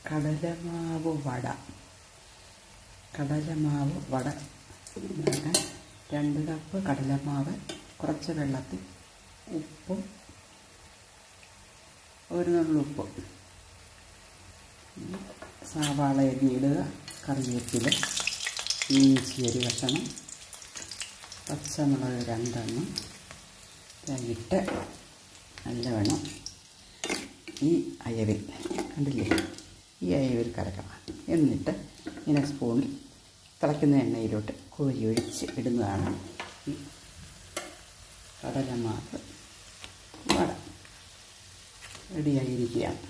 കടലമാവ് വട കടലമാവ് വട ഉണ്ടാക്കാൻ രണ്ട് കപ്പ് കടലമാവ് കുറച്ച് വെള്ളത്തിൽ ഉപ്പും ഒരു നുള്ളുപ്പ് സവാള അരിഞ്ഞിടുക കറിവേപ്പില ഇഞ്ചി അരി വെക്കണം പച്ചമുളക് രണ്ടെണ്ണം ഇട്ട് നല്ലവണ്ണം ഈ അയവിൽ കണ്ടില്ലേ ഈ അയവിൽ കലക്കണം എന്നിട്ട് ഇങ്ങനെ സ്പൂണിൽ തിളയ്ക്കുന്ന എണ്ണയിലോട്ട് കോരി ഒഴിച്ച് ഇടുന്നതാണ് ഈ കടലമാവ് വട റെഡിയായിരിക്കുകയാണ്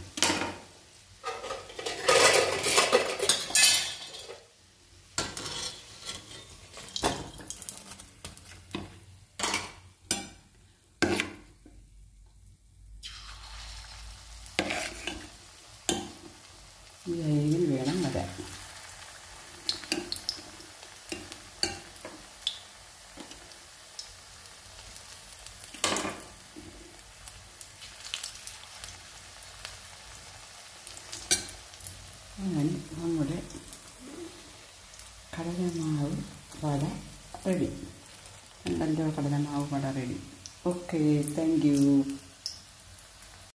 ഈ അരികിൽ വേണം വരാൻ അങ്ങനെ നമ്മുടെ കടലമാവ് വട റെഡി കണ്ടല്ലോ കടലമാവ് vada ready okay thank U